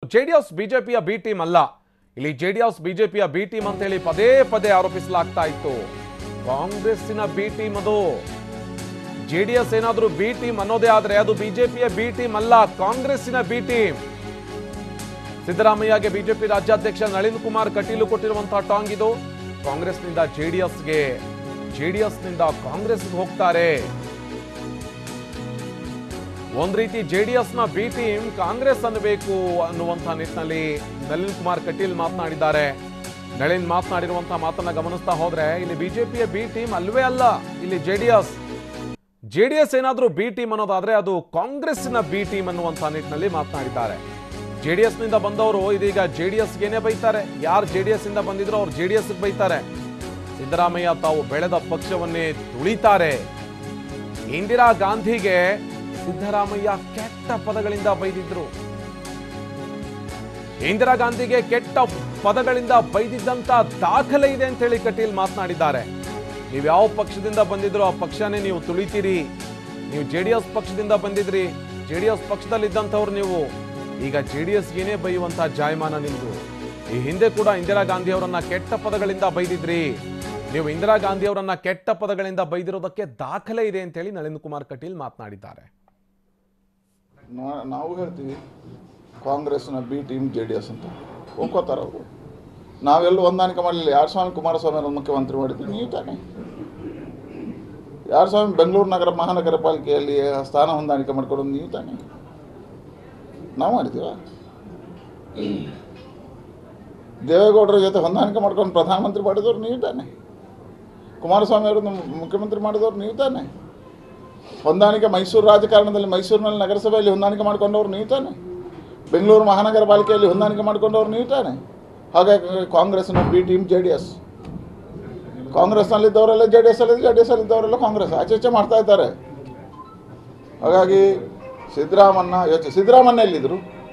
J D S ಬಿಜೆಪಿಯ B team ಅಲ್ಲ ಇಲ್ಲಿ ಜೆ ಡಿ ಎಸ್ ಬಿಜೆಪಿಯ ಬಿ ಟೀಮ್ ಅಂತ ಹೇಳಿ ಪದೇ ಪದೇ ಆರೋಪಿಸಲಾಗ್ತಾ ಇತ್ತು ಕಾಂಗ್ರೆಸ್ಸಿನ ಬಿ ಟೀಮ್ ಅದು ಜೆ ಡಿ ಎಸ್ ಏನಾದ್ರೂ ಬಿ ಟೀಮ್ ಅನ್ನೋದೇ ಆದ್ರೆ ಅದು ಬಿಜೆಪಿಯ ಬಿ ಟೀಮ್ ಅಲ್ಲ ಕಾಂಗ್ರೆಸ್ಸಿನ ಬಿ ಟೀಮ್ ಸಿದ್ದರಾಮಯ್ಯಗೆ ಬಿಜೆಪಿ ರಾಜ್ಯಾಧ್ಯಕ್ಷ ನಳಿನ್ ಕುಮಾರ್ ಕಟೀಲು ಕೊಟ್ಟಿರುವಂತಹ ಟಾಂಗ್ ಇದು ಕಾಂಗ್ರೆಸ್ನಿಂದ ಜೆಡಿಎಸ್ಗೆ ಜೆಡಿಎಸ್ನಿಂದ ಕಾಂಗ್ರೆಸ್ಗೆ ಹೋಗ್ತಾರೆ ಒಂದ್ ರೀತಿ ಜೆಡಿಎಸ್ ನ ಬಿ ಟೀಮ್ ಕಾಂಗ್ರೆಸ್ ಅನ್ನಬೇಕು ಅನ್ನುವಂತಹ ನಿಟ್ಟಿನಲ್ಲಿ ನಳಿನ್ ಕುಮಾರ್ ಕಟೀಲ್ ಮಾತನಾಡಿದ್ದಾರೆ ನಳಿನ್ ಮಾತನಾಡಿರುವಂತಹ ಮಾತನ್ನ ಗಮನಿಸ್ತಾ ಹೋದ್ರೆ ಇಲ್ಲಿ ಬಿಜೆಪಿಯ ಬಿ ಟೀಮ್ ಅಲ್ವೇ ಅಲ್ಲ ಇಲ್ಲಿ ಜೆಡಿಎಸ್ ಜೆಡಿಎಸ್ ಏನಾದ್ರೂ ಬಿ ಟೀಮ್ ಅನ್ನೋದಾದ್ರೆ ಅದು ಕಾಂಗ್ರೆಸ್ಸಿನ ಬಿ ಟೀಮ್ ಅನ್ನುವಂತಹ ನಿಟ್ಟಿನಲ್ಲಿ ಮಾತನಾಡಿದ್ದಾರೆ ಜೆಡಿಎಸ್ ನಿಂದ ಬಂದವರು ಇದೀಗ ಜೆಡಿಎಸ್ ಗೆನೆ ಬೈತಾರೆ ಯಾರು ಜೆಡಿಎಸ್ ಇಂದ ಬಂದಿದ್ರು ಅವ್ರು ಜೆಡಿಎಸ್ ಬೈತಾರೆ ಸಿದ್ದರಾಮಯ್ಯ ತಾವು ಬೆಳೆದ ಪಕ್ಷವನ್ನೇ ತುಳಿತಾರೆ ಇಂದಿರಾ ಗಾಂಧಿಗೆ ಸಿದ್ದರಾಮಯ್ಯ ಕೆಟ್ಟ ಪದಗಳಿಂದ ಬೈದಿದ್ರು ಇಂದಿರಾ ಗಾಂಧಿಗೆ ಕೆಟ್ಟ ಪದಗಳಿಂದ ಬೈದಿದ್ದಂತ ದಾಖಲೆ ಇದೆ ಅಂತ ಹೇಳಿ ಕಟೀಲ್ ಮಾತನಾಡಿದ್ದಾರೆ ನೀವು ಯಾವ ಪಕ್ಷದಿಂದ ಬಂದಿದ್ರು ಆ ಪಕ್ಷನೇ ನೀವು ತುಳಿತೀರಿ ನೀವು ಜೆ ಡಿ ಎಸ್ ಪಕ್ಷದಿಂದ ಬಂದಿದ್ರಿ ಜೆ ಡಿ ಎಸ್ ಪಕ್ಷದಲ್ಲಿದ್ದಂಥವ್ರು ನೀವು ಈಗ ಜೆ ಡಿ ಎಸ್ಗೇನೆ ಬೈಯುವಂತಹ ಜಾಯಮಾನ ನಿಮ್ದು ಈ ಹಿಂದೆ ಕೂಡ ಇಂದಿರಾ ಗಾಂಧಿ ಅವರನ್ನ ಕೆಟ್ಟ ಪದಗಳಿಂದ ಬೈದಿದ್ರಿ ನೀವು ಇಂದಿರಾ ಗಾಂಧಿ ಅವರನ್ನ ಕೆಟ್ಟ ಪದಗಳಿಂದ ಬೈದಿರೋದಕ್ಕೆ ದಾಖಲೆ ಇದೆ ಅಂತ ಹೇಳಿ ನಳಿನ್ ಕುಮಾರ್ ಕಟೀಲ್ ಮಾತನಾಡಿದ್ದಾರೆ ನಾ- ನಾವು ಹೇಳ್ತೀವಿ ಕಾಂಗ್ರೆಸ್ನ B team J D S ಅಂತ ಒಪ್ಕೋತಾರೆ ಅವರು ನಾವೆಲ್ಲೂ ಹೊಂದಾಣಿಕೆ ಮಾಡಲಿಲ್ಲ ಯಾರು ಸ್ವಾಮಿ ಕುಮಾರಸ್ವಾಮಿ ಅವ್ರನ್ನ ಮುಖ್ಯಮಂತ್ರಿ ಮಾಡಿದ್ರು ನೀವು ತಾನೆ ಯಾರು ಸ್ವಾಮಿ ಬೆಂಗಳೂರು ನಗರ ಮಹಾನಗರ ಪಾಲಿಕೆಯಲ್ಲಿ ಸ್ಥಾನ ಹೊಂದಾಣಿಕೆ ಮಾಡ್ಕೊಡೋದು ನೀವು ತಾನೆ ನಾವು ಮಾಡಿದ್ದೀವ ದೇವೇಗೌಡರ ಜೊತೆ ಹೊಂದಾಣಿಕೆ ಮಾಡ್ಕೊಂಡು ಪ್ರಧಾನಮಂತ್ರಿ ಮಾಡಿದವ್ರು ನೀವು ತಾನೆ ಕುಮಾರಸ್ವಾಮಿ ಅವ್ರನ್ನ ಮುಖ್ಯಮಂತ್ರಿ ಮಾಡಿದವ್ರು ನೀವು ತಾನೆ ಹೊಂದಾಣಿಕೆ ಮೈಸೂರು ರಾಜಕಾರಣದಲ್ಲಿ ಮೈಸೂರಿನಲ್ಲಿ ನಗರಸಭೆಯಲ್ಲಿ ಹೊಂದಾಣಿಕೆ ಮಾಡ್ಕೊಂಡವ್ರು ನೀವು ತಾನೆ ಬೆಂಗಳೂರು ಮಹಾನಗರ ಪಾಲಿಕೆಯಲ್ಲಿ ಹೊಂದಾಣಿಕೆ ಮಾಡ್ಕೊಂಡವ್ರು ನೀವು ತಾನೆ ಹಾಗಾಗಿ ಕಾಂಗ್ರೆಸ್ನ B team J D S ಕಾಂಗ್ರೆಸ್ನಲ್ಲಿದ್ದವರೆಲ್ಲ ಜೆ ಡಿ ಎಸ್ ಅಲ್ಲಿ ಜೆ ಡಿ ಎಸ್ ಅಲ್ಲಿದ್ದವರೆಲ್ಲ ಕಾಂಗ್ರೆಸ್ ಆಚೆ ಈಚೆ ಮಾಡ್ತಾ ಇದ್ದಾರೆ ಹಾಗಾಗಿ ಸಿದ್ದರಾಮಣ್ಣ ಯೋಚನೆ ಸಿದ್ದರಾಮಣ್ಣ ಎಲ್ಲಿದ್ರು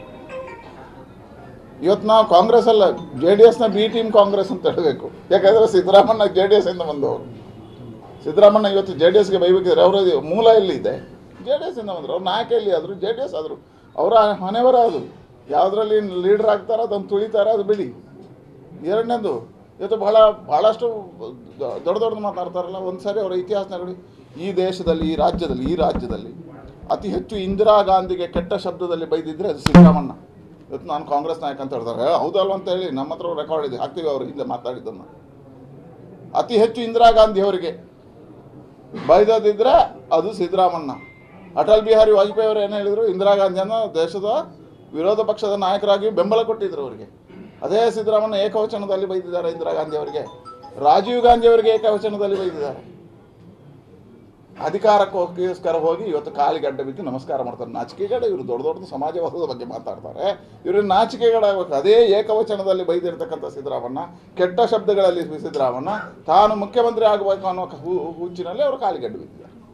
ಇವತ್ತು ನಾವು ಕಾಂಗ್ರೆಸ್ ಅಲ್ಲ ಜೆ ಡಿ ಎಸ್ನ ಬಿ ಟೀಮ್ ಕಾಂಗ್ರೆಸ್ ಅಂತ ಹೇಳಬೇಕು ಯಾಕಂದರೆ ಸಿದ್ದರಾಮಣ್ಣ ಜೆ ಡಿ ಎಸ್ ಇಂದ ಬಂದವರು ಸಿದ್ದರಾಮಣ್ಣ ಇವತ್ತು ಜೆ ಡಿ ಎಸ್ಗೆ ಬೈಬೇಕಿದ್ರೆ ಅವರ ಮೂಲ ಎಲ್ಲಿದೆ ಜೆ ಡಿ ಎಸ್ ಇಂದ ಬಂದರು ಅವ್ರ ನಾಯಕ ಎಲ್ಲಿ ಆದರು ಜೆ ಡಿ ಎಸ್ ಆದರು ಅವರ ಹಣೆವರ ಅದು ಯಾವುದರಲ್ಲಿ ಲೀಡರ್ ಆಗ್ತಾರೋ ಅದನ್ನು ತುಳಿತಾರ ಅದು ಬಿಡಿ ಎರಡನೇದು ಇವತ್ತು ಬಹಳ ಭಾಳಷ್ಟು ದೊ- ದೊಡ್ಡ ದೊಡ್ಡದು ಮಾತಾಡ್ತಾರಲ್ಲ ಒಂದು ಸಾರಿ ಅವರ ಇತಿಹಾಸ ನೋಡಿ ಈ ದೇಶದಲ್ಲಿ ಈ ರಾಜ್ಯದಲ್ಲಿ ಈ ರಾಜ್ಯದಲ್ಲಿ ಅತಿ ಹೆಚ್ಚು ಇಂದಿರಾ ಗಾಂಧಿಗೆ ಕೆಟ್ಟ ಶಬ್ದದಲ್ಲಿ ಬೈದಿದ್ರೆ ಅದು ಸಿದ್ದರಾಮಣ್ಣ ಇವತ್ತು ನಾನು ಕಾಂಗ್ರೆಸ್ ನಾಯಕ ಅಂತ ಹೇಳ್ತಾರೆ "ಏ, ಹೌದಲ್ವ ಅಂತ ಹೇಳಿ ನಮ್ಮ ಹತ್ರ ರೆಕಾರ್ಡ್ ಇದೆ ಹಾಕ್ತೀವಿ ಅವರು ಹಿಂದೆ ಮಾತಾಡಿದ್ದನ್ನು ಅತಿ ಹೆಚ್ಚು ಇಂದಿರಾ ಗಾಂಧಿ ಅವರಿಗೆ ಬೈದದಿದ್ರೆ ಅದು ಸಿದ್ದರಾಮಣ್ಣ ಅಟಲ್ ಬಿಹಾರಿ ವಾಜಪೇಯಿ ಅವರು ಏನು ಹೇಳಿದರು ಇಂದಿರಾ ಗಾಂಧಿಯನ್ನು ದೇಶದ ವಿರೋಧ ಪಕ್ಷದ ನಾಯಕರಾಗಿ ಬೆಂಬಲ ಕೊಟ್ಟಿದ್ರು ಅವರಿಗೆ ಅದೇ ಸಿದ್ದರಾಮಣ್ಣ ಏಕವಚನದಲ್ಲಿ ಬೈದಿದ್ದಾರೆ ಇಂದಿರಾ ಗಾಂಧಿ ಅವರಿಗೆ ರಾಜೀವ್ ಗಾಂಧಿ ಅವರಿಗೆ ಏಕವಚನದಲ್ಲಿ ಬೈದಿದ್ದಾರೆ ಅಧಿಕಾರಕ್ಕೋಸ್ಕರ ಹೋಗಿ ಇವತ್ತು ಕಾಲಿಗಡ್ಡೆ ಬಿದ್ದು ನಮಸ್ಕಾರ ಮಾಡ್ತಾರೆ ನಾಚಿಕೆಗಡ ಇವರು ದೊಡ್ಡ ದೊಡ್ಡ ಸಮಾಜವಾದದ ಬಗ್ಗೆ ಮಾತಾಡ್ತಾರೆ ಇವರು ನಾಚಿಕೆಗಡಾಗಬೇಕು ಅದೇ ಏಕವಚನದಲ್ಲಿ ಬೈದಿರ್ತಕ್ಕಂಥ ಸಿದ್ದರಾಮಣ್ಣ ಕೆಟ್ಟ ಶಬ್ದಗಳಲ್ಲಿ ಸಿದ್ದರಾಮಣ್ಣ ತಾನು ಮುಖ್ಯಮಂತ್ರಿ ಆಗಬೇಕು ಅನ್ನೋ ಹು- ಹುಚ್ಚಿನಲ್ಲಿ ಅವರು ಕಾಲಿಗಡ್ಡೆ ಬಿದ್ದಿದ್ದಾರೆ